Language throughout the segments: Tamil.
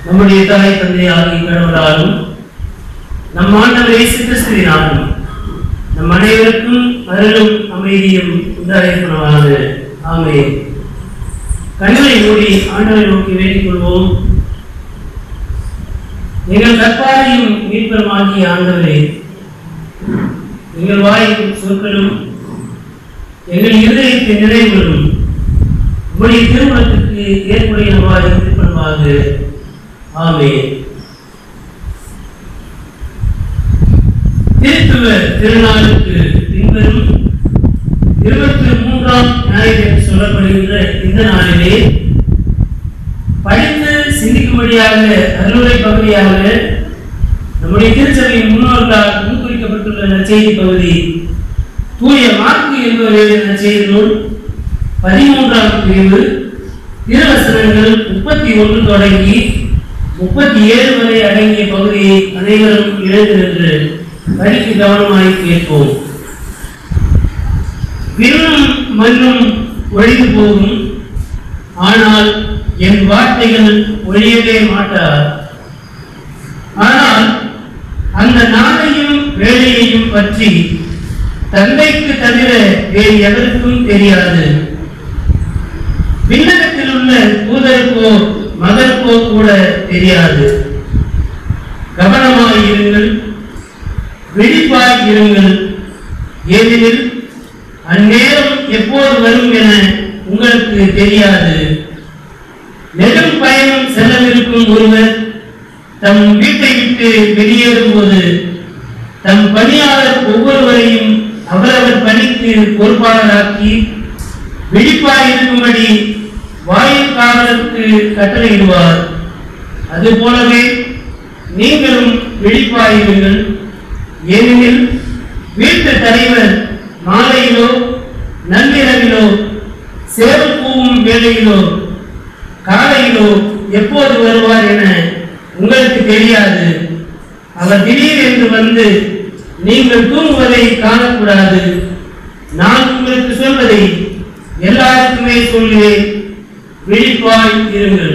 நம்முடைய தாய் தந்தையாகிய கடவுளாலும் நம் ஆண்டவர் இயேசு கிறிஸ்துவினாலும் நம் அனைவருக்கும் அருளும் அமைதியும் உண்டாயிருப்பனவாக ஆமென் கண்களை மூடி ஆண்டவரை நோக்கி வேண்டிக் கொள்வோம் எங்கள் கற்பாரையும் மீட்பருமாகிய ஆண்டவரே எங்கள் வாயின் சொற்களும் எங்கள் இருதயத்தின் நிறைவுகளும் உங்களுடைய திருமணத்திற்கு ஏற்புடையவாறு திருப்பணமாக ஆமே திருத்துவ திருநாளுக்கு பின்வரும் இருபத்தி மூன்றாம் ஞாயிறு என்று சொல்லப்படுகின்ற இந்த நாளிலே படித்து சிந்திக்கும்படியாக அருளுரை பகுதியாக நம்முடைய திருச்சபையின் முன்னோர்களால் முன்குறிக்கப்பட்டுள்ள நற்செய்தி பகுதி தூய மார்க்கு என்பவர் எழுதிய நற்செய்தி நூல் பதிமூன்றாம் பிரிவு திருவசனங்கள் முப்பத்தி ஒன்று தொடங்கி முப்பத்தி ஏழு வரை அடங்கிய பகுதியை அனைவரும் எழுந்து நின்று படிக்க கவனமாய் கேட்போம் விண்ணும் மண்ணும் ஒழிந்து போகும் ஆனால் என் வார்த்தைகள் ஒழியவே மாட்டார் ஆனால் அந்த நாளையும் வேலையையும் பற்றி தந்தைக்கு தவிர வேறு எவருக்கும் தெரியாது விண்ணகத்தில் உள்ள தூதருக்கோ மகனுக்கோ கூட தெரியாது கவனமாய் இருங்கள் விழிப்பாய் இருங்கள் ஏனெனில் அந்நேரம் எப்போது வரும் என உங்களுக்கு தெரியாது நெடும் பயணம் செல்லவிருக்கும் ஒருவர் தம் வீட்டை விட்டு வெளியேறும் போது தம் பணியாளர் ஒவ்வொருவரையும் அவரவர் பணிக்கு பொறுப்பாளராக்கி விழிப்பாய் இருக்கும்படி வாயில் காவலருக்கு கட்டளையிடுவார் அதுபோலவே நீங்களும் விழிப்பாயிருங்கள் ஏனெனில் வீட்டு தலைவர் மாலையிலோ நள்ளிரவிலோ சேவல் கூவும் வேளையிலோ காலையிலோ எப்போது வருவார் என உங்களுக்கு தெரியாது அவர் திடீர் என்று வந்து நீங்கள் தூங்குவதை காணக்கூடாது நான் உங்களுக்கு சொல்வதை எல்லாருக்குமே சொல்லுவேன் விழிப்பாய் இருங்கள்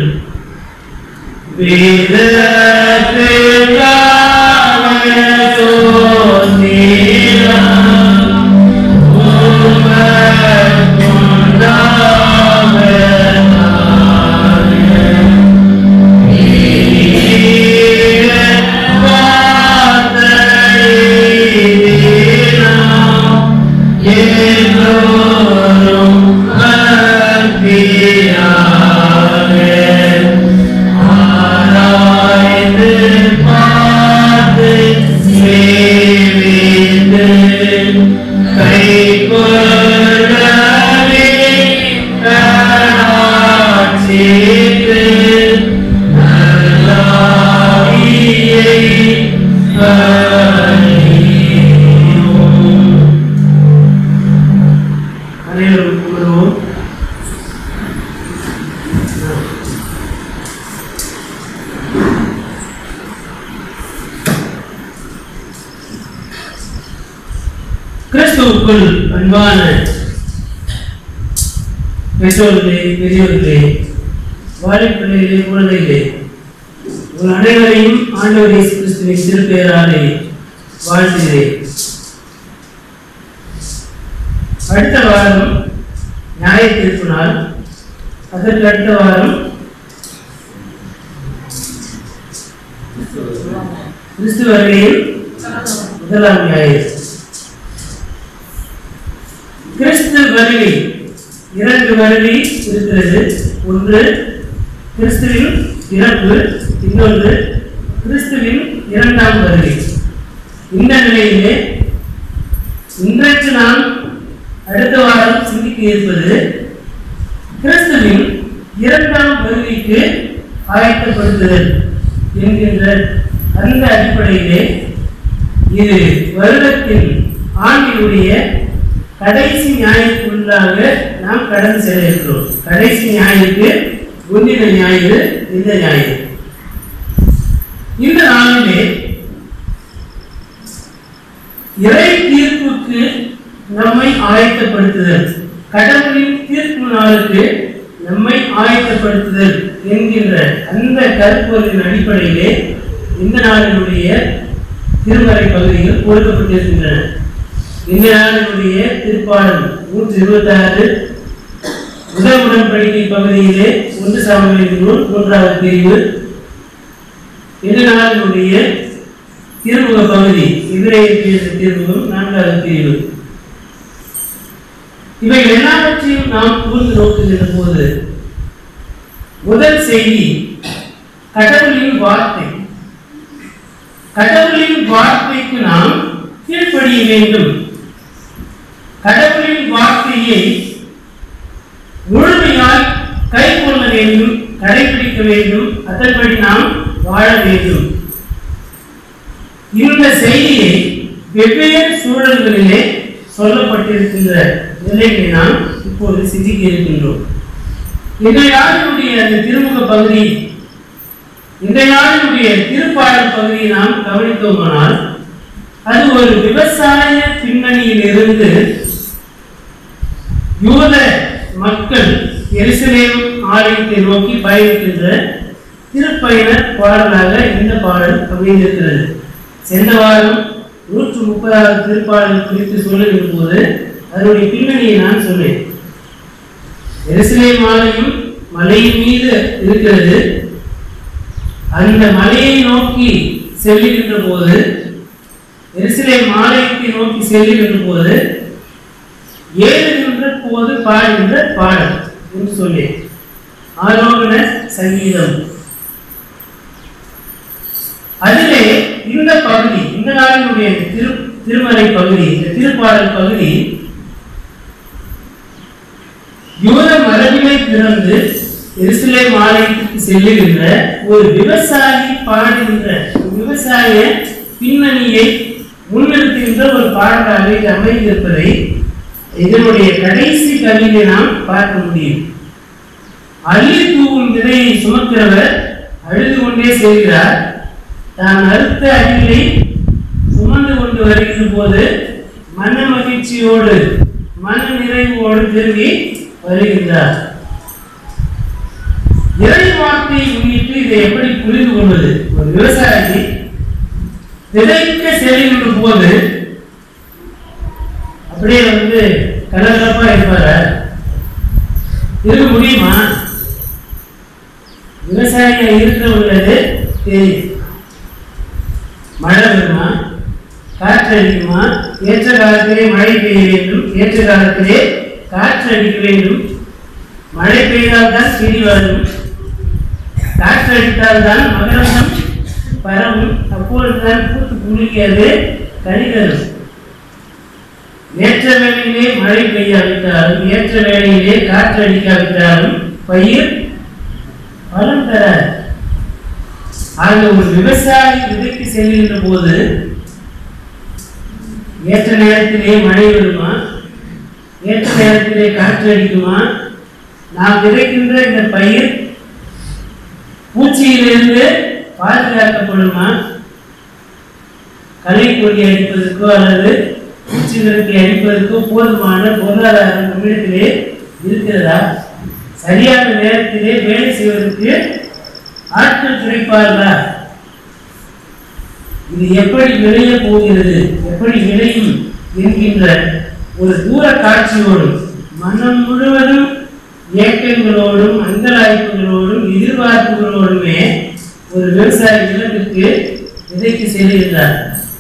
அனைவரும் கூறுவோம் கிறிஸ்துவுக்குள் அன்பான பெற்றோர்களே பெரியவர்களே வாழைப்பிள்ளைகளே குழந்தைகளே உங்கள் அனைவரையும் ஆண்டவர் இயேசு கிறிஸ்துவின் திருப்பெயராலே வாழ்த்துகிறேன் அடுத்த வாரம் ஞாயிறு திருப்பு நாள் அதற்கு அடுத்த வாரம் கிறிஸ்து வருகையில் முதலாம் ஞாயிறு கிறிஸ்து வருகை இரண்டு வருகை இருக்கிறது ஒன்று கிறிஸ்துவின் இறப்பு இன்னொன்று கிறிஸ்துவின் இரண்டாம் வருகை இந்த நிலையிலே இன்றைக்கு நாம் அடுத்த வாரம் சிந்திக்க இருப்பது கிறிஸ்துவின் இரண்டாம் வருகைக்கு ஆயத்தப்படுத்துதல் என்கின்ற அந்த அடிப்படையிலே இது வருடத்தின் ஆண்டினுடைய கடைசி ஞாயிற்றுக்குள்ளாக நாம் கடந்து செல்ல இருக்கிறோம் கடைசி ஞாயிற்கு முந்தின ஞாயிறு இந்த ஞாயிறு இந்த நாளிலே இறை தீர்ப்புக்கு நம்மை ஆயத்தப்படுத்துதல் கடவுளின் தீர்ப்பு நாளுக்கு நம்மை ஆயத்தப்படுத்துதல் என்கின்ற அந்த கருப்பொருளின் அடிப்படையிலே இந்த நாளினுடைய திருமறை பகுதிகள் கொடுக்கப்பட்டிருக்கின்றன இந்த நாளினுடைய திருப்பாடல் நூற்றி இருபத்தி ஆறு முதல் உடன்படிக்கை பகுதியிலே ஒன்று சாமுவேலின் நூல் மூன்றாவது பிரிவு இந்த நாளினுடைய திருமுக பகுதி இவரைய திருமுகம் நான்காவது பிரிவு இவை எல்லாவற்றையும் நாம் கூர்ந்து நோக்குகின்ற போது முதல் செய்தி கடவுளின் வார்த்தை கடவுளின் வார்த்தைக்கு நாம் கீழ்ப்படிய வேண்டும் கடவுளின் வார்த்தையை முழுமையாய் கை கொள்ள வேண்டும் கடைபிடிக்க வேண்டும் அதன்படி நாம் வாழ வேண்டும் இந்த செய்தியை வெவ்வேறு சூழல்களிலே சொல்லப்பட்டிருக்கின்ற நிலைகளை நாம் இப்போது சிந்திக்க இருக்கின்றோம் இன்றைய நாளினுடைய அந்த திருமுக பகுதி இன்றைய நாளினுடைய திருப்பாடல் பகுதியை நாம் கவனித்தோமானால் அது ஒரு விவசாய பின்னணியில் இருந்து யூத மக்கள் எருசலேம் ஆலயத்தை நோக்கி பயணிக்கின்ற திருப்பயண பாடலாக இந்த பாடல் அமைந்திருக்கிறது சென்ற வாரம் நூற்று முப்பதாவது திருப்பாடல் குறித்து சொல்லுகின்ற போது அதனுடைய பின்னணியை நான் சொன்னேன் எருசலேம் ஆலயம் மலையின் மீது இருக்கிறது அந்த மலையை நோக்கி செல்லுகின்ற போது எருசலேம் ஆலயத்தை நோக்கி செல்லுகின்ற போது ஏறுகின்ற போது பாடுகின்ற பாடல் என்று சொன்னேன் ஆரோகண சங்கீதம் அதிலே இந்த பகுதி இந்த நாளினுடைய திரு திருமறை பகுதி இந்த திருப்பாடல் பகுதி யூத மரபினை பிறந்து எருசலேம் ஆலயத்துக்கு செல்லுகின்ற ஒரு விவசாயி பாடுகின்ற ஒரு விவசாய பின்னணியை முன்னிறுத்துகின்ற ஒரு பாடலாக இது அமைந்திருப்பதை இதனுடைய கடைசி கவிதை நாம் பார்க்க முடியும் அள்ளி தூவும் விதையை சுமக்கிறவர் அழுது கொண்டே செல்கிறார் தான் அறுத்த அடிகளை சுமந்து கொண்டு வருகிற போது மன மகிழ்ச்சியோடு மன நிறைவோடு திரும்பி வருகின்றார் இறை வார்த்தையை முன்னிட்டு இதை எப்படி புரிந்து கொள்வது ஒரு விவசாயி விதைக்க செல்கின்ற போது அப்படியே வந்து கலகலப்பா இருப்பாரா இருக்க முடியுமா விவசாயியா இருக்கிறவங்களுக்கு தெரியும் மழை வருமா காற்று அடிக்குமா ஏற்ற காலத்திலே மழை பெய்ய வேண்டும் ஏற்ற காலத்திலே காற்று அடிக்க வேண்டும் மழை பெய்தால் தான் செடி வரும் காற்று அடித்தால் தான் மகரந்தம் பரவும் அப்பொழுதுதான் பூத்து குளிக்கிறது கனி தரும் ஏற்ற வேளையிலே மழை பெய்யாவிட்டாலும் ஏற்ற வேளையிலே காற்று அடிக்காவிட்டாலும் பயிர் பலன் தராது ஆக ஒரு விவசாயி விதைக்கு செல்கின்ற போது ஏற்ற நேரத்திலே மழை வருமா ஏற்ற நேரத்திலே காற்று அடிக்குமா நாம் விதைக்கின்ற இந்த பயிர் பூச்சியிலிருந்து பாதுகாக்கப்படுமா களை கொடி அடிப்பதற்கோ அல்லது பூச்சிகளுக்கு அடிப்பதற்கோ போதுமான பொருளாதாரம் நம்மிடத்திலே இருக்கிறதா சரியான நேரத்திலே வேலை செய்வதற்கு ஆட்கள் கிடைப்பார்களா இது எப்படி விளைய போகிறது எப்படி விளையும் என்கின்ற ஒரு தூர காட்சியோடும் மனம் முழுவதும் இயக்கங்களோடும் அங்கலாய்ப்புகளோடும் எதிர்பார்ப்புகளோடுமே ஒரு விவசாயி நிலத்திற்கு விதைக்கு செல்கின்றார்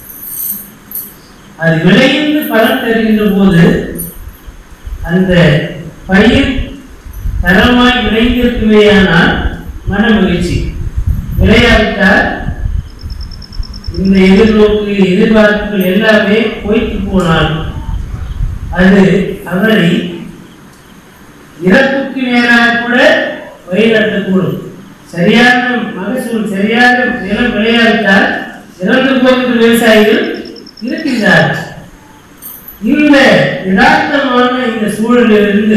அது விளைந்து பலன் தருகின்ற போது அந்த பயிர் தரமாய் விளைந்திருக்குமேயானால் மன மகிழ்ச்சி விளையாவிட்டால் இந்த எதிர்நோக்கு எதிர்பார்ப்புகள் எல்லாமே பொய்த்து போனால் அது அவரை இறப்புக்கு நேராக கூட வழிநடத்தக்கூடும் சரியான மகசூல் சரியான நிலம் விளையாவிட்டால் இறந்து போகின்ற விவசாயிகள் இருக்கின்றார் இந்த யதார்த்தமான இந்த சூழலிலிருந்து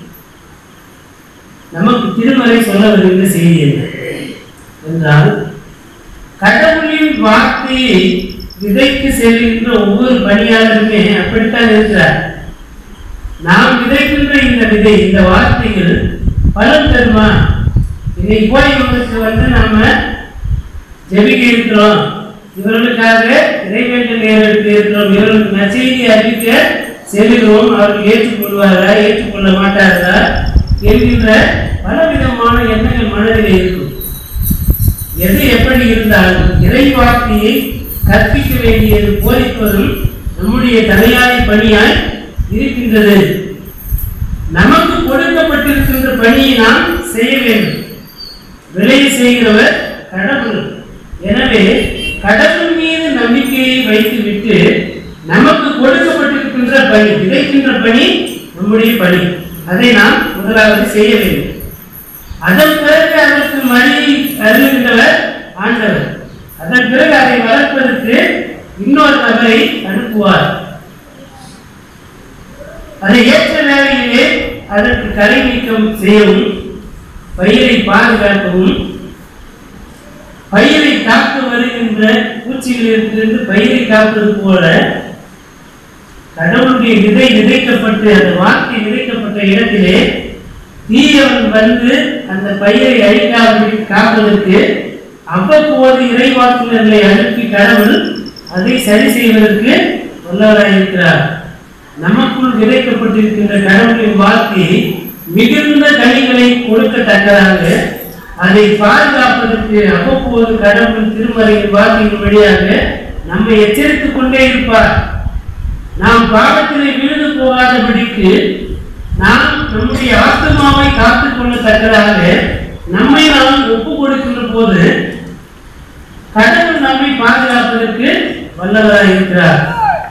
நமக்கு திருமறை சொல்ல வருகின்ற செய்தி என்ன என்றால் கடவுளின் வார்த்தையை விதைக்கு செல்கின்ற ஒவ்வொரு பணியாளருமே அப்படித்தான் இருக்கிறார் நாம் விதைக்கின்ற இந்த விதை இந்த வார்த்தைகள் பலன் தருமா இன்னைக்கு போய் இவங்களுக்கு வந்து நம்ம ஜெபிக்க இருக்கிறோம் இவர்களுக்காக இறைவேண்டல் நேரிட்டு இருக்கிறோம் இவர்களுக்கு நற்செய்தி அறிவிக்க செல்கிறோம் அவர்கள் ஏற்றுக்கொள்வாரா ஏற்றுக்கொள்ள மாட்டார்களா என்கின்ற பலவிதமான எண்ணங்கள் மனதில் இருக்கும் எது எப்படி இருந்தாலும் இறை வார்த்தையை கற்பிக்க வேண்டியது போதிப்பதும் நம்முடைய தலையாய பணியாய் இருக்கின்றது நமக்கு கொடுக்கப்பட்டிருக்கின்ற பணியை நாம் செய்ய வேண்டும் விலை செய்கிறவர் கடவுள் எனவே கடவுள் மீது நம்பிக்கையை வைத்துவிட்டு நமக்கு கொடுக்கப்பட்டிருக்கின்ற பணி விதைக்கின்ற பணி நம்முடைய பணி அதை நாம் முதலாவது செய்ய வேண்டும் அதன் பிறகு அதற்கு மழையை அருளுகின்றவர் ஆண்டவர் அதன் பிறகு அதை வளர்ப்பதற்கு இன்னொரு நபரை அனுப்புவார் அதை ஏற்ற வேளையிலே அதற்கு கரை நீக்கம் செய்யவும் பயிரை பாதுகாக்கவும் பயிரை காக்க வருகின்ற பூச்சிகளிலிருந்து பயிரை காப்பது போல கடவுளுடைய விதை விதைக்கப்பட்டு அந்த வார்த்தை விதைக்கப்பட்ட இடத்திலே தீயவன் வந்து அந்த பயிரை அழிக்காமல் காப்பதற்கு அவ்வப்போது இறைவாக்குனர்களை அனுப்பி கடவுள் அதை சரி செய்வதற்கு வல்லவராயிருக்கிறார் நமக்குள் விதைக்கப்பட்டிருக்கின்ற கடவுளின் வார்த்தையை மிகுந்த கனிகளை கொடுக்கத்தக்கதாக அதை பாதுகாப்பதற்கு அவ்வப்போது கடவுள் திருமறையின் வார்த்தையின் வழியாக நம்மை எச்சரித்துக் கொண்டே இருப்பார் நாம் பாவத்திலே விழுந்து போகாதபடிக்கு நாம் நம்முடைய ஆத்மாவை காத்துக் கொள்ளத்தக்கதாக நம்மை நாம் ஒப்பு கொடுக்கின்ற போது கடவுள் நம்மை பாதுகாப்பதற்கு வல்லவராக இருக்கிறார்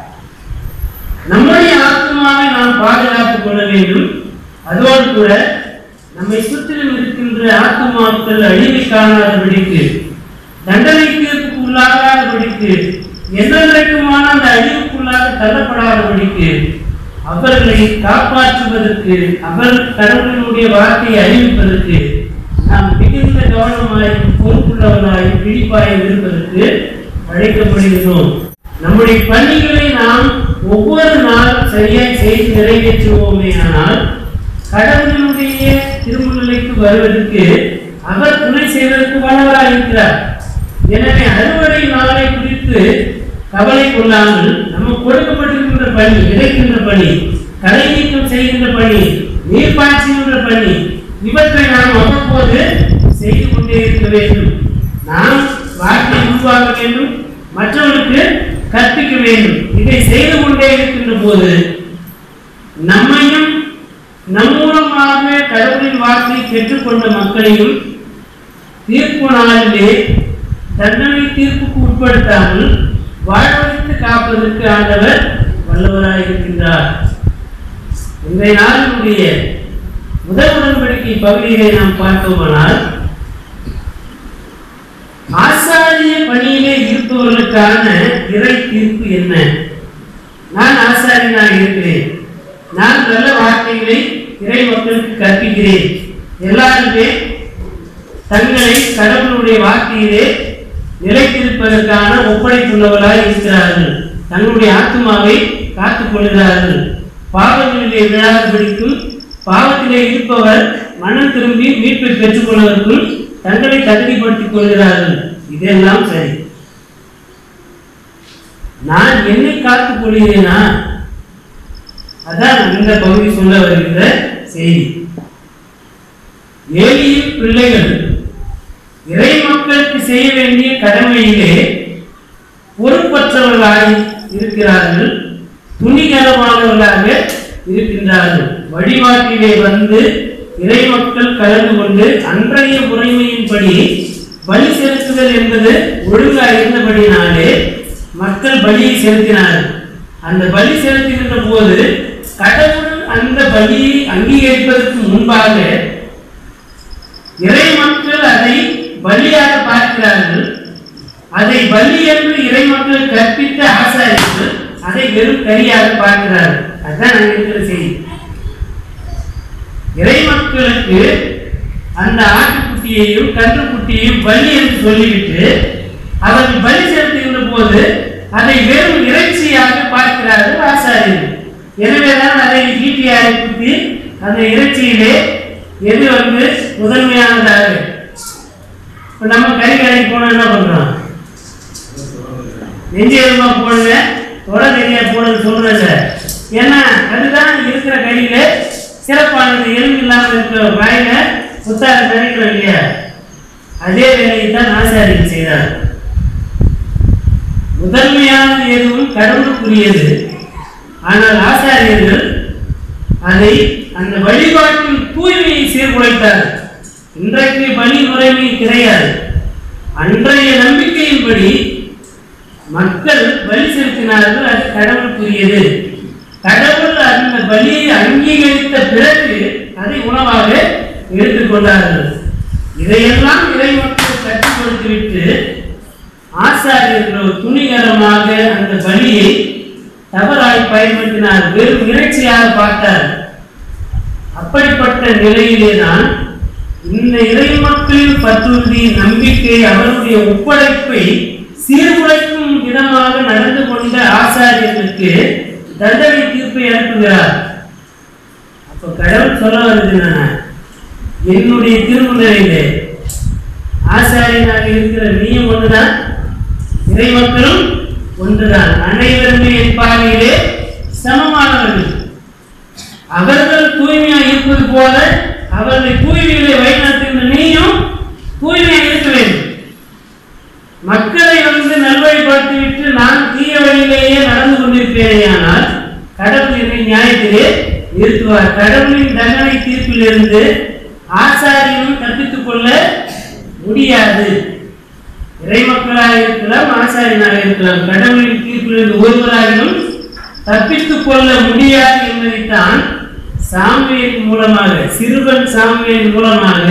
நம்முடைய ஆத்மாவை நாம் பாதுகாத்துக் கொள்ள வேண்டும் அதோடு கூட நம்மை சுற்றிலும் இருக்கின்ற ஆத்மாக்கள் அழிவை காணாதபடிக்கு தண்டனைக்கு உள்ளாகாதபடிக்கு என்றென்றைக்குமான அந்த அழிவுக்குள்ளாக தள்ளப்படாதபடிக்கு அவர்களை காப்பாற்றுவதற்கு அவர் கடவுளினுடைய வார்த்தையை அறிவிப்பதற்கு நாம் மிகுந்த கவனமாயும் பொறுப்புள்ளவனாயும் பிடிப்பாயும் இருப்பதற்கு அழைக்கப்படுகிறோம் நம்முடைய பணிகளை நாம் ஒவ்வொரு நாளும் சரியாய் செய்து நிறைவேற்றுவோமே ஆனால் கடவுளினுடைய திருமலைக்கு வருவதற்கு அவர் துணை செய்வதற்கு வல்லவராக இருக்கிறார் எனவே அறுவடை நாளை குறித்து கவலை கொள்ளாமல் நமக்கு கொடுக்கப்பட்டிருக்கின்ற பணி விதைக்கின்ற பணி களை நீக்கம் செய்கின்ற பணி நீர் பாய்ச்சுகின்ற பணி இவற்றை நாம் அவ்வப்போது செய்து கொண்டே இருக்க வேண்டும் நாம் வார்த்தை உருவாக்க வேண்டும் மற்றவர்களுக்கு கற்பிக்க வேண்டும் இதை செய்து கொண்டே இருக்கின்ற போது நம்மையும் நம் மூலமாக கடவுளின் வார்த்தையை பெற்றுக்கொண்ட மக்களையும் தீர்ப்பு நாளிலே தண்டனை தீர்ப்புக்கு உட்படுத்தாமல் வாழ்வழித்து காப்பதற்கு ஆண்டவர் வல்லவராய் இருக்கின்றார் இன்றைய நாளினுடைய முதல் உடன்படிக்கை பகுதியை நாம் பார்த்தோமானால் ஆசாரிய பணியிலே இருப்பவர்களுக்கான இறை தீர்ப்பு என்ன நான் ஆசாரியனாக இருக்கிறேன் நான் நல்ல வார்த்தைகளை இறை மக்களுக்கு கற்பிக்கிறேன் எல்லாருமே தங்களை கடவுளுடைய வார்த்தையிலே நிலைத்திருப்பதற்கான ஒப்படைப்புள்ளவர்களாய் இருக்கிறார்கள் தங்களுடைய ஆத்மாவை காத்துக் கொள்கிறார்கள் பாவங்களிலே விழாதபடிக்கும் பாவத்திலே இருப்பவர் மனம் திரும்பி மீட்பை பெற்றுக் கொள்வதற்கும் தங்களை தகுதிப்படுத்திக் கொள்கிறார்கள் இதெல்லாம் சரி நான் என்னை காத்துக் கொள்கிறேனா அதான் இந்த பகுதி சொல்ல வருகின்ற செய்தி ஏழியின் பிள்ளைகள் இறை மக்களுக்கு செய்ய வேண்டிய கடமையிலே பொறுப்பற்றவர்களாய் இருக்கிறார்கள் துணிகரமானவர்களாக இருக்கின்றார்கள் வழிபாட்டிலே வந்து இறை மக்கள் கலந்து கொண்டு அன்றைய முறைமையின்படி பலி செலுத்துதல் என்பது ஒழுங்கா இருந்தபடினாலே மக்கள் பலியை செலுத்தினார்கள் அந்த பலி செலுத்துகின்ற போது கடவுள் அந்த பலியை அங்கீகரிப்பதற்கு முன்பாக இறை மக்கள் அதை பலியாக பார்க்கிறார்கள் அதை பலி என்று இறை மக்கள் கற்பித்த ஆசாரிகள் அதை வெறும் கரியாக பார்க்கிறார்கள் அதுதான் அங்க இருக்கிற செய்தி இறை மக்களுக்கு அந்த ஆட்டுக்குட்டியையும் கன்றுக்குட்டியையும் பலி என்று சொல்லிவிட்டு அவர்கள் பலி செலுத்துகின்ற போது அதை வெறும் இறைச்சியாக பார்க்கிறார்கள் ஆசாரியர்கள் எனவேதான் அதை ஈட்டியாரை குத்தி அந்த இறைச்சியிலே எது வந்து முதன்மையானதாக இப்போ நம்ம கறி கடைக்கு போனால் என்ன பண்ணுறோம் நெஞ்சு எலும்பா போடுங்க தொட நிறையா போடுன்னு சொல்றதில்ல ஏன்னா அதுதான் இருக்கிற கறியில சிறப்பானது எலும்பு இல்லாமல் இருக்கிற வாயில புத்தார நினைக்கிறோம் இல்லையா அதே வேலையை தான் ஆசாரியர் செய்தார் முதன்மையானது எதுவும் கடவுளுக்குரியது ஆனால் ஆசாரியர்கள் அதை அந்த வழிபாட்டின் தூய்மையை சீர்குலைத்தார் இன்றைக்கு பலி முறைமை கிடையாது அன்றைய நம்பிக்கையின்படி மக்கள் பலி செலுத்தினார்கள் அது கடவுளுக்குரியது கடவுள் அந்த பலியை அங்கீகரித்த பிறகு அதை உணவாக எடுத்துக்கொண்டார்கள் இதையெல்லாம் இறை மக்கள் கற்றுக் கொடுத்துவிட்டு ஆசாரியர்களோ துணிகரமாக அந்த பலியை தவறாய் பயன்படுத்தினார் வெறும் இறைச்சியாக பார்த்தார் அப்படிப்பட்ட நிலையிலே தான் இந்த இறை மக்களின் பற்றுறுதி நம்பிக்கை அவருடைய ஒப்படைப்பை சீர்குலைக்கும் விதமாக நடந்து கொண்ட ஆசாரியர்களுக்கு தண்டனை தீர்ப்பை அனுப்புகிறார் அப்ப கடவுள் சொல்ல வருது என்னன்னா என்னுடைய திருமுறையிலே ஆசாரியனாக இருக்கிற நீயும் ஒன்றுதான் இறை மக்களும் ஒன்றுதான் அனைவருமே என் பார்வையிலே சமமானவர்கள் அவர்கள் தூய்மையா இருப்பது போல அவர்களை தூய்மையிலே வழிநடத்துகின்ற நீயும் தூய்மையா இருக்க வேண்டும் மக்களை வந்து நல்வழிப்படுத்திவிட்டு நான் தீய வழியிலேயே நடந்து கொண்டிருப்பேனேயானால் கடவுள் என்னை நியாயத்திலே நிறுத்துவார் கடவுளின் தண்டனை தீர்ப்பிலிருந்து ஆசாரியனும் தப்பித்துக் கொள்ள முடியாது இறை மக்களாக இருக்கலாம் ஆசாரியனாக இருக்கலாம் கடவுளின் தீர்ப்பிலிருந்து ஒருவராகிலும் தப்பித்துக் கொள்ள முடியாது என்பதைத்தான் சாமியின் மூலமாக சிறுவன் சாமியின் மூலமாக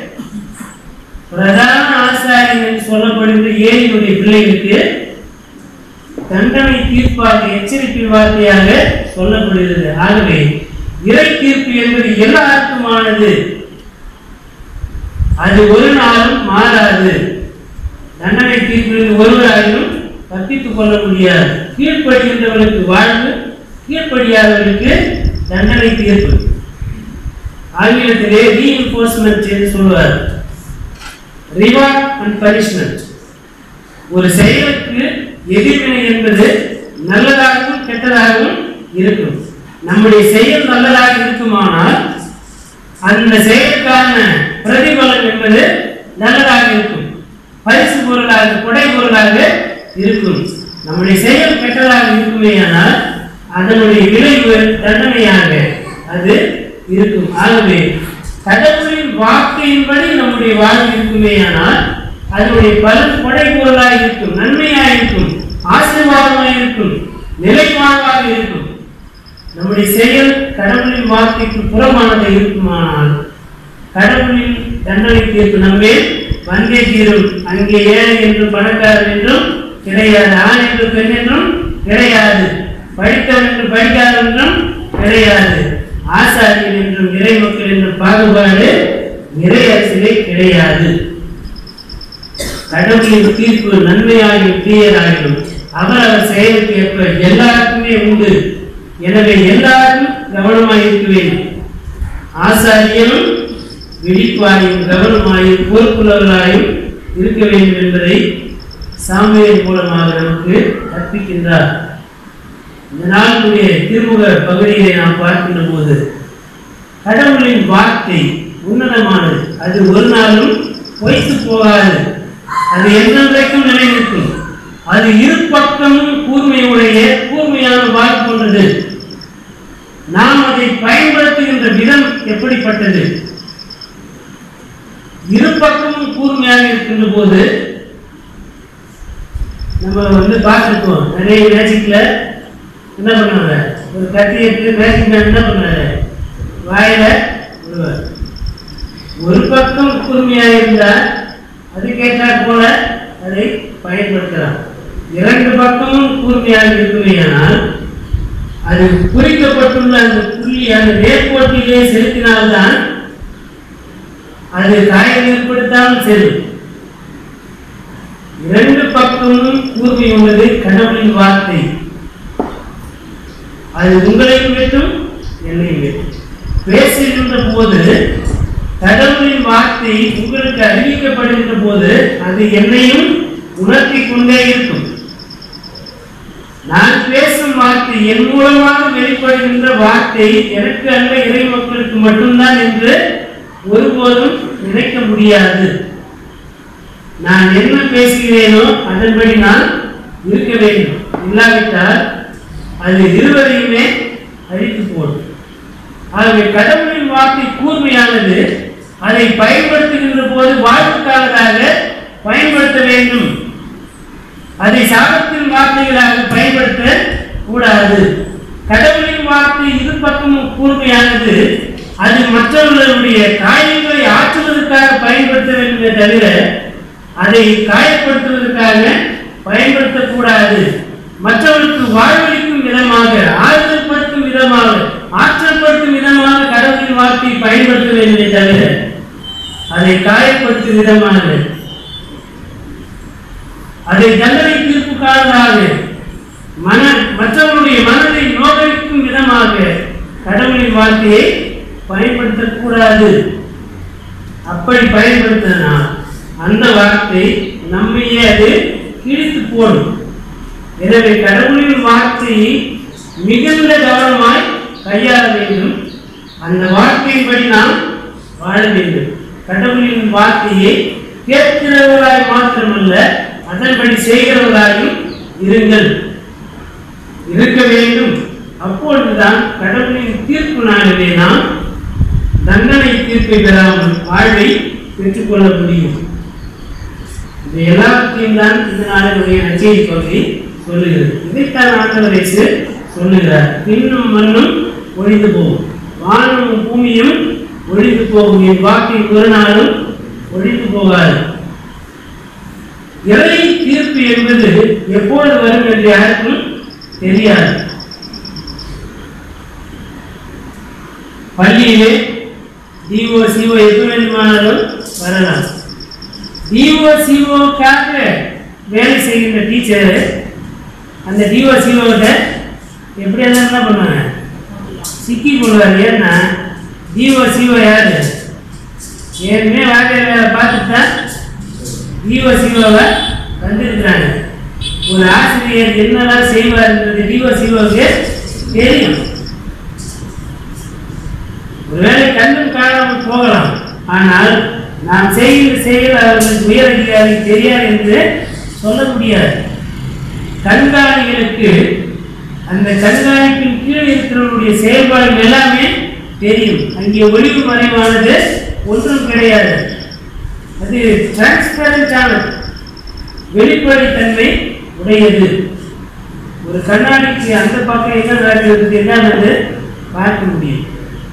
பிரதான ஆசாரியன் என்று சொல்லப்படுகிற ஏழினுடைய பிள்ளைகளுக்கு தண்டனை தீர்ப்பாக எச்சரிக்கை வார்த்தையாக சொல்லப்படுகிறது ஆகவே இறை தீர்ப்பு என்பது எல்லாருக்குமானது அது ஒரு நாளும் மாறாது தண்டனை தீர்ப்பில் ஒருவராயினும் தப்பித்துக் கொள்ள முடியாது கீழ்ப்படுகின்றவர்களுக்கு வாழ்வு கீழ்ப்படியாதவர்களுக்கு தண்டனை தீர்ப்பு ஆங்கிலத்திலே ரீஎன்போர்ஸ்மெண்ட் என்று சொல்வார் ரிவார்ட் அண்ட் பனிஷ்மெண்ட் ஒரு செயலுக்கு எதிர்வினை என்பது நல்லதாகவும் கெட்டதாகவும் இருக்கும் நம்முடைய செயல் நல்லதாக இருக்குமானால் அந்த செயலுக்கான பிரதிபலன் என்பது நல்லதாக இருக்கும் பரிசு பொருளாக கொடை பொருளாக இருக்கும் நம்முடைய செயல் கெட்டதாக இருக்குமேயானால் அதனுடைய விளைவு தண்டனையாக அது இருக்கும் ஆகவே கடவுளின் வாக்கையின்படி நம்முடைய வாழ்வு இருக்குமேயானால் அதனுடைய பலன் கொடை பொருளாக இருக்கும் நன்மையாக இருக்கும் ஆசீர்வாதமாக இருக்கும் நிலைவாழ்வாக இருக்கும் நம்முடைய செயல் கடவுளின் வார்த்தைக்கு புறமானதாக இருக்குமானால் கடவுளின் தண்டனை தீர்ப்பு நம்மே வந்தே தீரும் அங்கே ஏழை என்றும் பணக்காரர் என்றும் கிடையாது ஆண் என்று பெண் என்றும் கிடையாது படித்தவன் என்று படிக்காதவன் என்றும் கிடையாது ஆசாரியன் என்றும் இறை மக்கள் என்றும் பாகுபாடு இறை அரசிலே கிடையாது கடவுளின் தீர்ப்பு நன்மையாகியும் தீயதாகியும் அவர் அவர் செயலுக்கு ஏற்ப எல்லாருக்குமே உண்டு எனவே எல்லாரும் கவனமாக இருக்க வேண்டும் ஆசாரியனும் விழிப்பாயும் கவனமாயும் பொறுப்புள்ளவர்களாயும் இருக்க வேண்டும் என்பதை சாமியின் மூலமாக நமக்கு கற்பிக்கின்றார் இந்த நாளுடைய திருமுக பகுதியை நாம் பார்க்கின்ற போது கடவுளின் வார்த்தை உன்னதமானது அது ஒரு நாளும் பொய்த்து போகாது அது என்றென்றைக்கும் நிலைநிற்கும் அது இரு பக்கமும் கூர்மையுடைய கூர்மையான வாக்கு கொண்டது நாம் அதை பயன்படுத்துகின்ற விதம் எப்படிப்பட்டது இரு பக்கமும் கூர்மையாக இருக்கின்ற போது நம்ம வந்து பார்த்துருக்கோம் நிறைய மேஜிக்ல என்ன பண்ணுவாங்க ஒரு கத்தி எடுத்து மேஜிக் மேன் என்ன பண்ணாரு வாயில விடுவார் ஒரு பக்கம் கூர்மையாக இருந்தால் அதுக்கேற்றாற் போல அதை பயன்படுத்தலாம் இரண்டு பக்கமும் கூர்மையாக இருக்குமேயானால் அது குறிக்கப்பட்டுள்ள அந்த புள்ளி அந்த நேர்கோட்டிலே செலுத்தினால்தான் அது காயம் ஏற்படுத்தாமல் செல்லும் இரண்டு பக்கமும் கூர்மை உள்ளது கடவுளின் வார்த்தை அது உங்களையும் வெட்டும் என்னையும் வெட்டும் பேசுகின்ற போது கடவுளின் வார்த்தை உங்களுக்கு அறிவிக்கப்படுகின்ற போது அது என்னையும் உணர்த்தி கொண்டே இருக்கும் நான் பேசும் வார்த்தை என் மூலமாக வெளிப்படுகின்ற வார்த்தை எனக்கு அல்ல இறை மக்களுக்கு மட்டும்தான் என்று ஒருபோதும் நினைக்க முடியாது நான் என்ன பேசுகிறேனோ அதன்படி நான் இருக்க வேண்டும் இல்லாவிட்டால் அது இருவரையுமே அழித்து போடும் ஆகவே கடவுளின் வார்த்தை கூர்மையானது அதை பயன்படுத்துகின்ற போது வாழ்வுக்கானதாக பயன்படுத்த வேண்டும் அதை சாபத்தின் வார்த்தைகளாக பயன்படுத்த கூடாது கடவுளின் வார்த்தை இரு பக்கமும் கூர்மையானது அது மற்றவர்களுடைய காயங்களை ஆற்றுவதற்காக பயன்படுத்த வேண்டுமே தவிர அதை காயப்படுத்துவதற்காக பயன்படுத்தக்கூடாது மற்றவர்களுக்கு வாழ்வளிக்கும் விதமாக ஆறுதல் படுத்தும் விதமாக ஆற்றல்படுத்தும் விதமாக கடவுளின் வார்த்தையை பயன்படுத்த வேண்டுமே தவிர அதை காயப்படுத்தும் விதமாக அதை தண்டனை தீர்ப்புக்கானதாக மன மற்றவருடைய மனதை நோகடிக்கும் விதமாக கடவுளின் வார்த்தையை பயன்படுத்தக்கூடாது அப்படி பயன்படுத்தினால் அந்த வார்த்தை நம்மையே அது கிழித்து போடும் எனவே கடவுளின் வார்த்தையை மிகுந்த கவனமாய் கையாள வேண்டும் அந்த வார்த்தையின்படி நாம் வாழ வேண்டும் கடவுளின் வார்த்தையை கேட்கிறவர்களாய் மாத்திரமல்ல அதன்படி செய்கிறவர்களாயும் இருங்கள் இருக்க வேண்டும் அப்பொழுதுதான் கடவுளின் தீர்ப்பு நாளிலே நாம் தண்டனை தீர்ப்பை பெறாமல் வாழ்வை பெற்றுக்கொள்ள முடியும் இது எல்லாவற்றையும் தான் இந்த நாளினுடைய நச்செய்தி பகுதி சொல்லுகிறது இதைத்தான் ஆண்டவர் இயேசு சொல்லுகிறார் பின்னும் மண்ணும் ஒழிந்து போகும் வானமும் பூமியும் ஒழிந்து போகும் என் வாக்கை ஒரு நாளும் ஒழிந்து போகாது இறை தீர்ப்பு என்பது எப்பொழுது வரும் என்று யாருக்கும் தெரியாது பள்ளியிலே டிஓ சிஓ எப்ப வேண்டுமானாலும் வரலாம் டிஓ சிஓக்காக வேலை செய்கின்ற டீச்சர் அந்த டிஓ சிஓட எப்படி எல்லாம் என்ன பண்ணுவாங்க சிக்கி கொள்வார் ஏன்னா டிஓ சிஓ யாரு ஏற்கனவே வாழ்க்கை வேலை பார்த்துட்டு தான் டிஓ சிஓவை வந்திருக்கிறாங்க ஒரு ஆசிரியர் என்னெல்லாம் செய்வார்ன்றது டிஓ சிஓவுக்கு தெரியும் ஒருவேளை கண்ணும் காணாமல் போகலாம் ஆனால் நாம் செய்கிற செயல் அவர்களுக்கு உயர் அதிகாரி தெரியாது என்று சொல்ல முடியாது கண்காணிகளுக்கு அந்த கண்காணிப்பின் கீழ் இருக்கிறவருடைய செயல்பாடுகள் எல்லாமே தெரியும் அங்கே ஒளிவு மறைவானது ஒன்றும் கிடையாது அது டிரான்ஸ்பரண்டான வெளிப்படைத்தன்மை உடையது ஒரு கண்ணாடிக்கு அந்த பக்கம் என்ன நடக்கிறது என்னன்னு பார்க்க முடியும்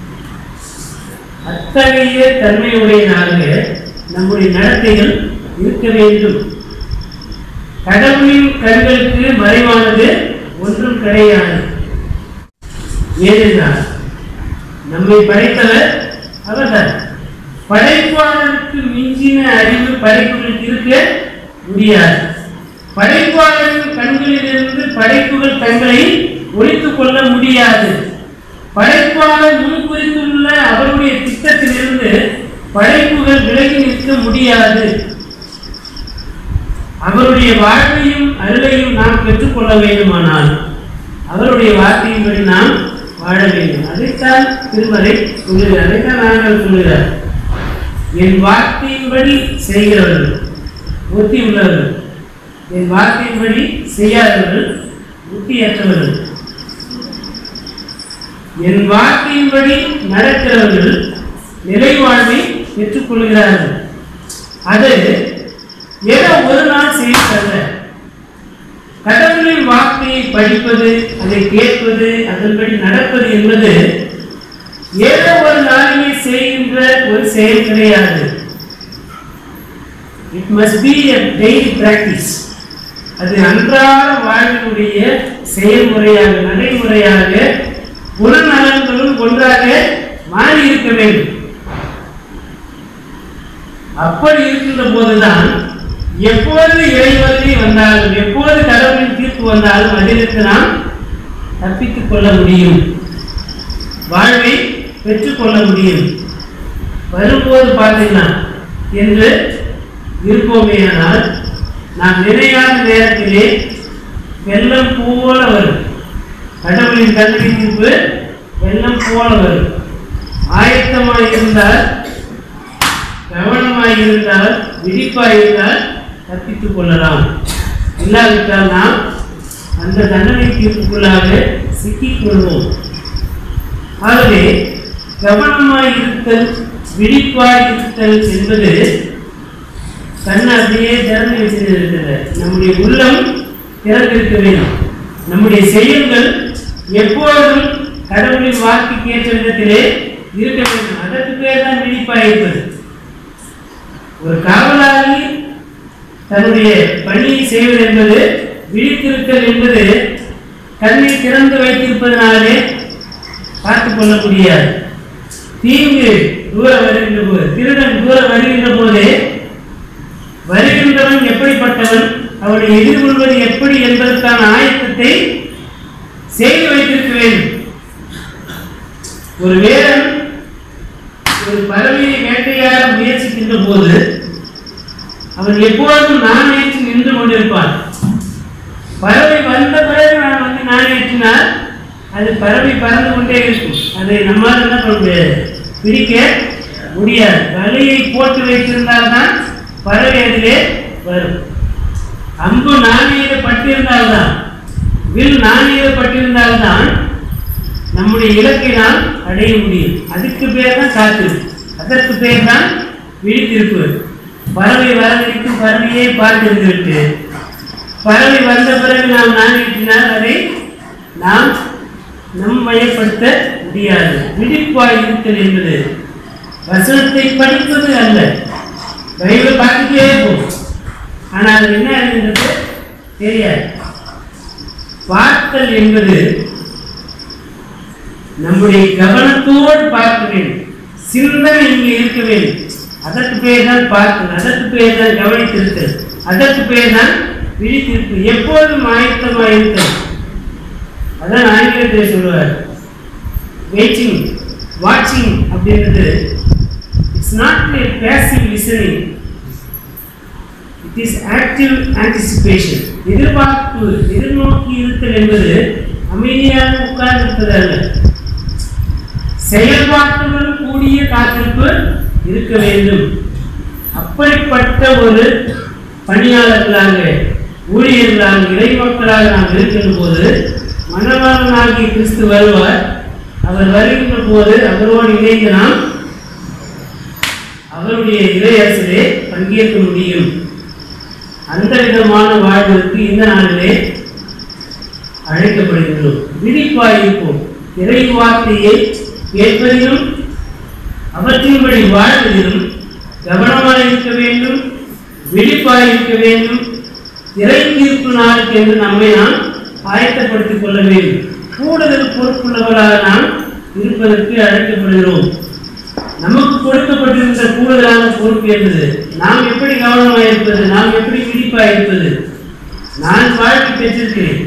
அத்தகைய தன்மையுடையதாக நம்முடைய நடத்தைகள் இருக்க வேண்டும் கடவுளின் கண்களுக்கு மறைவானது ஒன்றும் கிடையாது ஏனென்றால் நம்மை படைத்தவர் அவர்தான் படைப்பாளருக்கு மிஞ்சின அறிவு படைப்புகளுக்கு இருக்க முடியாது படைப்பாளரின் கண்களிலிருந்து படைப்புகள் தங்களை ஒழித்துக் கொள்ள முடியாது படைப்பாளர் முன்குறித்துள்ள அவருடைய திட்டத்திலிருந்து படைப்புகள் விலகி நிற்க முடியாது அவருடைய வாழ்வையும் அருளையும் நாம் பெற்றுக்கொள்ள வேண்டுமானால் அவருடைய வார்த்தையின்படி நாம் வாழ வேண்டும் அதைத்தான் திருமறை சொல்லுகிறார் அதைத்தான் நாங்கள் சொல்லுகிறார் என் வார்த்தையின்படி செய்கிறவர்கள் புத்தி உள்ளவர்கள் என் வார்த்தையின்படி செய்யாதவர்கள் புத்தியற்றவர்கள் என் வார்த்தையின்படி நடக்கிறவர்கள் நிலை வாழ்வை பெற்றுக்கொள்கிறார்கள் அது ஏதோ ஒரு நாள் செய்யப்படல கடவுளின் வார்த்தையை படிப்பது அதை கேட்பது அதன்படி நடப்பது என்பது ஏதோ ஒரு நாளிலே செய்கின்ற ஒரு செயல் கிடையாது it must be a daily practice அது அன்றாட வாழ்வினுடைய செயல்முறையாக நடைமுறையாக குணநலன்களும் ஒன்றாக மாறி இருக்க வேண்டும் அப்படி இருக்கின்ற போதுதான் எப்பொழுது இறைவனை வந்தாலும் எப்பொழுது கடவுளின் தீர்ப்பு வந்தாலும் அதிலிருந்து நாம் தப்பித்துக் கொள்ள முடியும் வாழ்வை பெற்றுக்கொள்ள முடியும் வரும்போது பார்த்துக்கலாம் என்று இருப்போமேயானால் நாம் நினையாத நேரத்திலே வெள்ளம் போல வரும் கடவுளின் கல்வி தீர்ப்பு வெள்ளம் போல வரும் ஆயத்தமாய் இருந்தால் கவனமாய் இருந்தால் விழிப்பாய் இருந்தால் தப்பித்துக் கொள்ளலாம் இல்லாவிட்டால் நாம் அந்த தண்டனை தீர்ப்புக்குள்ளாக சிக்கிக் கொள்வோம் ஆகவே கவனமாய் இருத்தல் விழிப்பாய் இருத்தல் என்பது கண் அப்படியே திறந்து வச்சிருக்கிறது நம்முடைய உள்ளம் திறந்திருக்க வேண்டும் நம்முடைய செயல்கள் எப்பொழுதும் கடவுளின் வாக்குக்கு ஏற்ற விதத்திலே இருக்க வேண்டும் அதற்கு பேர் தான் விழிப்பாய் இருப்பது ஒரு காவலாளி தன்னுடைய பணியை செய்வது என்பது விழித்திருத்தல் என்பது கண்ணை திறந்து வைத்திருப்பதனாலே பார்த்துக் கொள்ள முடியாது தீங்கு தூர வருகின்ற போது திருடன் தூர வருகின்ற போதே வருகின்றவன் எப்படிப்பட்டவன் அவனை எதிர்கொள்வது எப்படி என்பதற்கான ஆயத்தத்தை செய்து வைத்திருக்க வேண்டும் ஒரு வேடன் ஒரு பறவையை வேட்டையாட முயற்சிக்கின்ற போது அவன் எப்பொழுதும் நாணயற்றி நின்று கொண்டிருப்பான் பறவை வந்த பிறகு நான் வந்து நாணயற்றினால் அது பறவை பறந்து கொண்டே இருக்கும் அதை நம்மால் என்ன பண்ண முடியாது பிடிக்க முடியாது வலையை போட்டு வைத்திருந்தால்தான் பறவை அதிலே வரும் அம்பு நாணயில பட்டிருந்தால்தான் வில் நாணயில பட்டிருந்தால்தான் நம்முடைய இலக்கை நாம் அடைய முடியும் அதுக்கு பேர் தான் காத்திருப்பு அதற்கு பேர் தான் விழித்திருப்பு பறவை வரவழைக்கும் பறவையை பார்த்திருந்துவிட்டு பறவை வந்த பிறகு நாம் நாணிட்டினால் அதை நாம் நம் வயப்படுத்த முடியாது விழிப்பாய் இருத்தல் என்பது வசனத்தை படிப்பது அல்ல பைபிள் பார்த்துட்டே இருக்கும் ஆனால் அது என்ன இருக்கின்றது தெரியாது பார்த்தல் என்பது நம்முடைய கவனத்தோடு பார்க்க வேண்டும் சிந்தனை இங்கே இருக்க வேண்டும் அதற்கு பேர் தான் பார்த்தல் அதற்கு பேர் தான் கவனித்திருத்தல் அதற்கு பேர் தான் விழித்திருப்பு எப்போதும் ஆயத்தமாக இருத்தல் அதான் ஆங்கிலத்தில் சொல்லுவார் வெயிட்டிங் வாட்சிங் அப்படின்றது it's not a passive listening it is active anticipation எதிர்பார்ப்பு எதிர்நோக்கி இருத்தல் என்பது அமைதியாக உட்கார்ந்து இருப்பது அல்ல செயல்பாட்டுடன் கூடிய காத்திருப்பு இருக்க வேண்டும் அப்படிப்பட்ட ஒரு பணியாளர்களாக ஊழியர்களாக இறைமக்களாக நாம் இருக்கின்ற போது மணவாளனாகிய கிறிஸ்து வருவார் அவர் வருகின்ற போது அவரோடு இணைந்து நாம் அவருடைய இறையரசிலே பங்கேற்க முடியும் அந்த விதமான வாழ்விற்கு இந்த நாளிலே அழைக்கப்படுகின்றோம் விழிப்பாயிருப்போம் இறை வார்த்தையை கேட்பதிலும் அவற்றின்படி வாழ்வதிலும் கவனமாக இருக்க வேண்டும் விழிப்பாய் இருக்க வேண்டும் இறை தீர்ப்பு நாளுக்கு என்று நம்மை நாம் ஆயத்தப்படுத்திக் கொள்ள வேண்டும் கூடுதல் பொறுப்புள்ளவர்களாக நாம் இருப்பதற்கு அழைக்கப்படுகிறோம் நமக்கு கொடுக்கப்பட்டிருந்த கூடுதலான பொறுப்பு என்பது நாம் எப்படி கவனமாக இருப்பது நாம் எப்படி விழிப்பாக இருப்பது நான் வாழ்க்கை பெற்றிருக்கிறேன்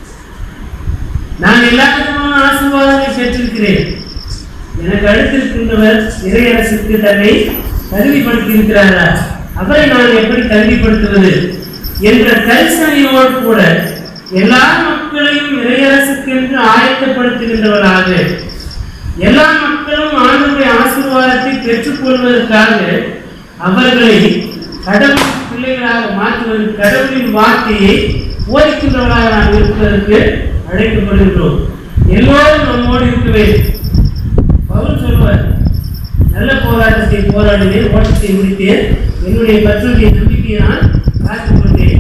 நான் எல்லா விதமான ஆசீர்வாதங்களை பெற்றிருக்கிறேன் எனக்கு அடுத்திருக்கின்றவர் இறையரசுக்கு தன்னை தகுதிப்படுத்தி இருக்கிறாரா அவரை நான் எப்படி தகுதிப்படுத்துவது என்ற கரிசனையோடு கூட எல்லா மக்களையும் இறையரசுக்கென்று ஆயத்தப்படுத்துகின்றவராக எல்லா மக்களும் ஆண்டவருடைய ஆசீர்வாதத்தை பெற்றுக்கொள்வதற்காக அவர்களை கடவுள் பிள்ளைகளாக மாற்றுவது கடவுளின் வார்த்தையை போதிக்கின்றவர்களாக நாம் இருப்பதற்கு அழைக்கப்படுகின்றோம் எல்லோரும் நம்மோடு இருக்க வேண்டும் பவுல் சொல்வார் நல்ல போராட்டத்தை போராடினேன் ஓட்டத்தை முடித்தேன் என்னுடைய கற்றுடைய நம்பிக்கையை நான் காத்துக் கொண்டேன்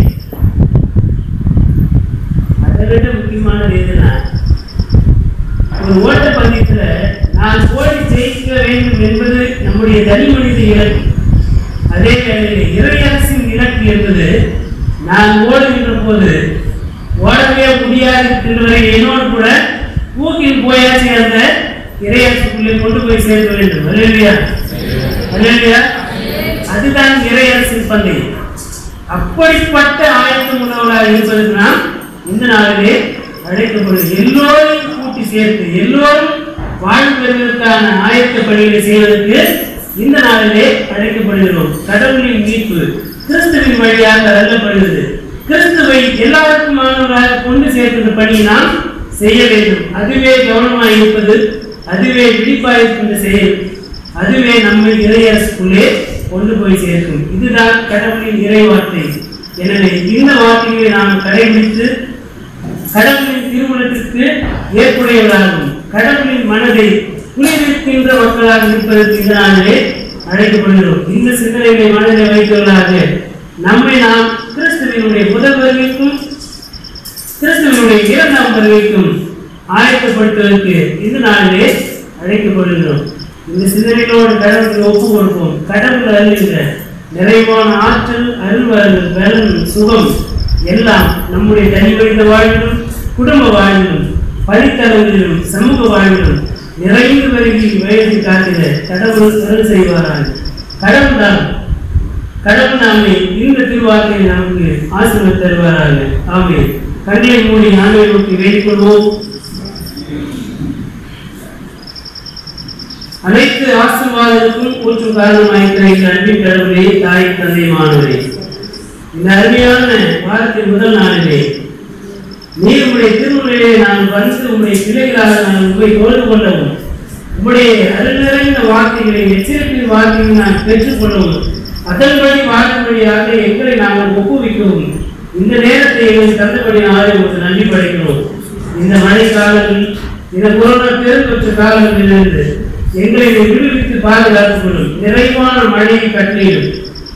அதை விட முக்கியமானது எதுனா ஒரு ஓட்டப்பந்தயத்துல நான் ஓடி ஜெயிக்க வேண்டும் என்பது நம்முடைய தனி மனித இலக்கு அதே வேளையில் இறையரசின் இலக்கு என்பது நான் ஓடுகின்ற போது ஓடவே முடியாது இருக்கின்றவரை என்னோடு கூட தூக்கில் போயாச்சு அந்த இறையரசுக்குள்ளே கொண்டு போய் சேர்க்க வேண்டும் அல்லையா அல்லையா அதுதான் இறையரசின் பந்தயம் அப்படிப்பட்ட ஆயத்தம் உள்ளவர்களாக இருப்பதற்கு நாம் இந்த நாளிலே அழைக்கப்படுது எல்லோரையும் கூட்டி சேர்த்து எல்லோரும் வாழ்வு பெறுவதற்கான ஆயத்த பணிகளை செய்வதற்கு இந்த நாளிலே அழைக்கப்படுகிறோம் கடவுளின் மீட்பு கிறிஸ்துவின் வழியாக அருளப்படுகிறது கிறிஸ்துவை எல்லாருக்குமானவராக கொண்டு சேர்க்கிற பணி நாம் செய்ய வேண்டும் அதுவே கவனமாய் இருப்பது அதுவே விழிப்பாய் இருக்கின்ற செயல் அதுவே நம்மை இறையரசுக்குள்ளே கொண்டு போய் சேர்க்கும் இதுதான் கடவுளின் இறை வார்த்தை எனவே இந்த வார்த்தைகளை நாம் கடைபிடித்து கடவுளின் திருமணத்திற்கு ஏற்புடையவராகும் கடவுளின் மனதை குளிர்விக்கின்ற மக்களாக இருப்பதற்கு இந்த நாளிலே அழைக்கப்படுகிறோம் இந்த சிந்தனைகளை மனதில் வைத்தவர்களாக நம்மை நாம் கிறிஸ்துவனுடைய முதல் வருகைக்கும் கிறிஸ்துவனுடைய இரண்டாம் வருகைக்கும் ஆயத்தப்படுத்துவதற்கு இந்த நாளிலே அழைக்கப்படுகிறோம் இந்த சிந்தனைகளோடு கடவுளுக்கு ஒப்பு கொடுப்போம் கடவுள் அருள்கின்ற நிறைவான ஆற்றல் அருள்வரங்கள் பலன் சுகம் எல்லாம் நம்முடைய தனி மனித வாழ்விலும் குடும்ப வாழ்விலும் பணித்தளவிலும் சமூக வாழ்விலும் நிறைந்து வருகை வயது காத்திட கடவுள் அருள் செய்வாராக கடவுள் தான் கடவுள் நாமே இந்த திருவார்த்தையை நமக்கு ஆசீர்வாதம் தருவாராக ஆமே கண்களை மூடி நாமே நோக்கி வேண்டிக் கொள்வோம் அனைத்து ஆசீர்வாதங்களுக்கும் ஊற்றும் காரணமாயிருக்கிற எங்கள் அன்பின் கடவுளே தாய் தந்தை மாணவரே இந்த அருமையான வாரத்தின் முதல் நாளிலே நீர் உடைய திருமுறையிலே நான் வந்து உடைய பிள்ளைகளாக நான் உங்களை தோல்வி கொள்ளவும் உம்முடைய அருள் நிறைந்த வார்த்தைகளை எச்சரிப்பின் வார்த்தைகளை நான் பெற்றுக்கொள்ளவும் அதன்படி வாழும்படியாக எங்களை நாங்கள் ஒப்புவிக்கவும் இந்த நேரத்தை எங்களுக்கு தந்தபடினாலே உங்களுக்கு நன்றி படைக்கிறோம் இந்த மழை காலங்கள் இந்த கொரோனா பெருந்தொற்று காலங்களிலிருந்து எங்களை நீர் விடுவித்து பாதுகாத்துக் கொள்ளும் நிறைவான மழையை கட்டளையிடும்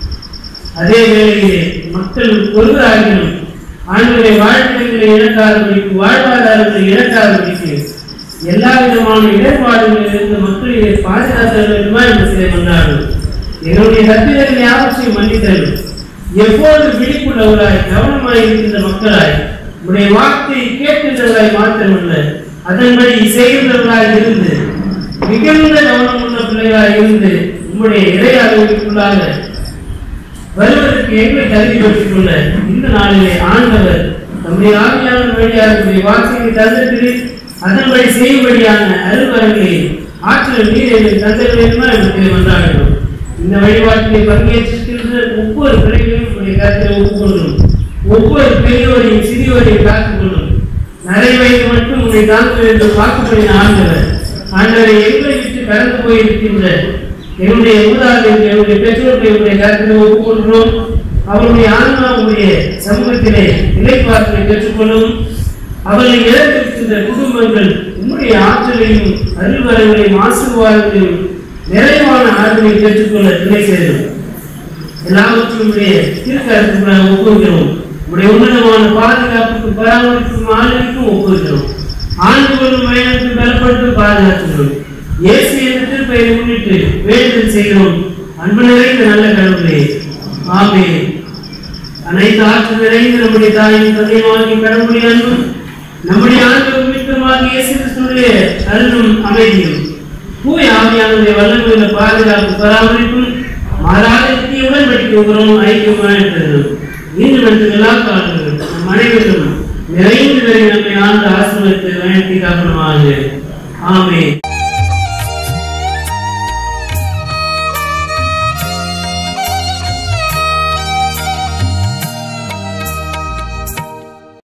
அதே வேளையிலே மக்கள் ஒருவராகிலும் ஆண்களை வாழ்க்கைகளை இழக்காதபடிக்கு வாழ்வாதாரங்களை இழக்காதபடிக்கு எல்லா விதமான இடர்பாடுகளில் இருந்து மக்களை பாதுகாத்த வேண்டுமா என்று சிலை கொண்டாடும் எங்களுடைய தப்பிதங்களை யாவற்றையும் மன்னித்தரும் எப்போது விழிப்புள்ளவராய் கவனமாய் இருக்கின்ற மக்களாய் உடைய வார்த்தையை கேட்கின்றவராய் மாத்திரமல்ல அதன்படி செய்கின்றவராய் இருந்து மிகுந்த கவனமுள்ள பிள்ளைகளாய் இருந்து உம்முடைய இடையாளர்களுக்குள்ளாக வருவதற்கு எங்களை தகுதி பெற்றுள்ள இந்த நாளிலே ஆண்டவர் நம்முடைய ஆவியாளர் வழியாக உடைய வார்த்தையை தந்திட்டு அதன்படி செய்யும்படியான அருள்வரங்களை ஆற்றல் நீரை தந்த வேண்டுமா என்று கொண்டாடுகிறோம் இந்த வழிபாட்டிலே பங்கேற்றிருக்கின்ற ஒவ்வொரு பிள்ளைகளையும் உடைய கருத்தில் ஒப்புக்கொள்ளும் ஒவ்வொரு பெரியவரையும் சிறியவரையும் காத்துக்கொள்ளும் நிறைய வயது மட்டும் உன்னை தாங்க வேண்டும் வாக்குப்படின ஆண்டவர் ஆண்டவரை எங்களை விட்டு கடந்து போயிருக்கின்ற என்னுடைய மூதாதையர்கள் என்னுடைய பெற்றோர்களை உடைய கருத்தில் ஒப்புக்கொள்கிறோம் அவருடைய ஆன்மாவுடைய சமூகத்திலே இலைப்பாற்றலை பெற்றுக்கொள்ளும் அவர்களை இழந்திருக்கின்ற குடும்பங்கள் உம்முடைய ஆற்றலையும் அருள்வரங்களையும் ஆசீர்வாதங்களையும் நிறைவான ஆற்றலை பெற்றுக்கொள்ள துணை சேரும் எல்லாவற்றையும் உடைய திருக்கரத்துக்குள்ளாக ஒப்புகிறோம் உடைய உன்னதமான பாதுகாப்புக்கும் பராமரிப்புக்கும் ஆளுக்கும் ஒப்புகிறோம் ஆண்டு கொள்ளும் பயணத்தை பலப்படுத்தும் பாதுகாத்துகிறோம் இயேசு என்ற திருப்பெயரை முன்னிட்டு வேண்டுதல் செய்கிறோம் அன்பு நிறைந்த நல்ல கடவுளே ஆமே அனைத்து ஆற்றல் நிறைந்த நம்முடைய தாயின் தந்தையமாகிய கடவுளுடைய அன்பும் நம்முடைய ஆண்டவர் மீட்புமாகிய இயேசு கிறிஸ்துடைய அருளும் அமைதியும் தூய ஆவியானுடைய வல்லமையுள்ள பாதுகாப்பு பராமரிப்பும் மாறாத நித்திய உடன்படிக்கைகளும் ஐக்கியமாக இருக்கிறது இன்னும் என்று எல்லா காலங்களும் நம் அனைவரும் நிறைந்து வரை நம்மை ஆண்டு ஆசிரியத்தை வேண்டி காப்பனமாக ஆமே